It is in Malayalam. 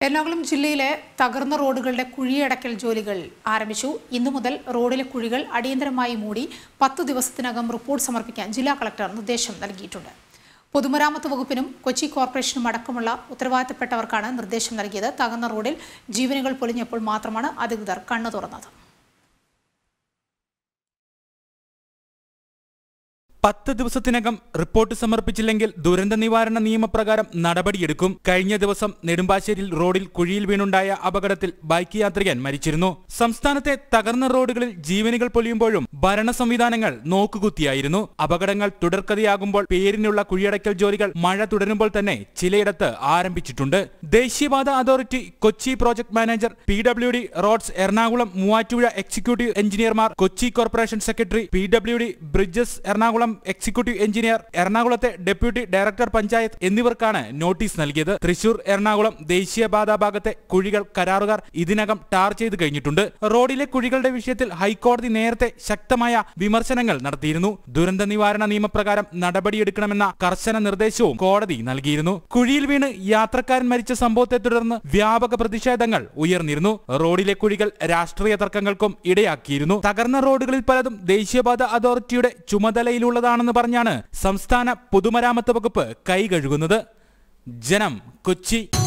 എറണാകുളം ജില്ലയിലെ തകർന്ന റോഡുകളുടെ കുഴിയടക്കൽ ജോലികൾ ആരംഭിച്ചു ഇന്നു മുതൽ റോഡിലെ കുഴികൾ അടിയന്തരമായി മൂടി പത്ത് ദിവസത്തിനകം റിപ്പോർട്ട് സമർപ്പിക്കാൻ ജില്ലാ കളക്ടർ നിർദ്ദേശം നൽകിയിട്ടുണ്ട് പൊതുമരാമത്ത് വകുപ്പിനും കൊച്ചി കോർപ്പറേഷനും അടക്കമുള്ള ഉത്തരവാദിത്തപ്പെട്ടവർക്കാണ് നിർദ്ദേശം നൽകിയത് തകർന്ന റോഡിൽ ജീവനുകൾ പൊലിഞ്ഞപ്പോൾ മാത്രമാണ് അധികൃതർ കണ്ണു തുറന്നത് പത്ത് ദിവസത്തിനകം റിപ്പോർട്ട് സമർപ്പിച്ചില്ലെങ്കിൽ ദുരന്ത നിവാരണ നിയമപ്രകാരം നടപടിയെടുക്കും കഴിഞ്ഞ ദിവസം നെടുമ്പാശ്ശേരിയിൽ റോഡിൽ കുഴിയിൽ വീണുണ്ടായ അപകടത്തിൽ ബൈക്ക് യാത്രികൻ മരിച്ചിരുന്നു സംസ്ഥാനത്തെ തകർന്ന റോഡുകളിൽ ജീവനുകൾ പൊലിയുമ്പോഴും ഭരണ സംവിധാനങ്ങൾ നോക്കുകുത്തിയായിരുന്നു അപകടങ്ങൾ തുടർക്കഥയാകുമ്പോൾ പേരിനുള്ള കുഴിയടക്കൽ ജോലികൾ മഴ തുടരുമ്പോൾ തന്നെ ചിലയിടത്ത് ആരംഭിച്ചിട്ടുണ്ട് ദേശീയപാത authority Kochi project manager P W D roads Ernakulam Muvattupuzha executive എഞ്ചിനീയർമാർ Kochi corporation secretary P W D bridges Ernakulam executive engineer എറണാകുളത്തെ ഡെപ്യൂട്ടി ഡയറക്ടർ പഞ്ചായത്ത് എന്നിവർക്കാണ് നോട്ടീസ് നൽകിയത് തൃശൂർ എറണാകുളം ദേശീയപാത ഭാഗത്തെ കുഴികൾ കരാറുകാർ ഇതിനകം ടാർ ചെയ്ത് കഴിഞ്ഞിട്ടുണ്ട് റോഡിലെ കുഴികളുടെ വിഷയത്തിൽ ഹൈക്കോടതി നേരത്തെ ശക്തമായ വിമർശനങ്ങൾ നടത്തിയിരുന്നു ദുരന്ത നിവാരണ നിയമപ്രകാരം നടപടിയെടുക്കണമെന്ന കർശന നിർദ്ദേശവും കോടതി നൽകിയിരുന്നു കുഴിയിൽ വീണ് യാത്രക്കാരൻ മരിച്ച സംഭവത്തെ തുടർന്ന് വ്യാപക പ്രതിഷേധങ്ങൾ ഉയർന്നിരുന്നു റോഡിലെ കുഴികൾ രാഷ്ട്രീയ തർക്കങ്ങൾക്കും ഇടയാക്കിയിരുന്നു തകർന്ന റോഡുകളിൽ പലതും ദേശീയപാത അതോറിറ്റിയുടെ ചുമതലയിലുള്ളതാണെന്ന് പറഞ്ഞാണ് സംസ്ഥാന പൊതുമരാമത്ത് വകുപ്പ് കൈ കഴുകുന്നത് ജനം കൊച്ചി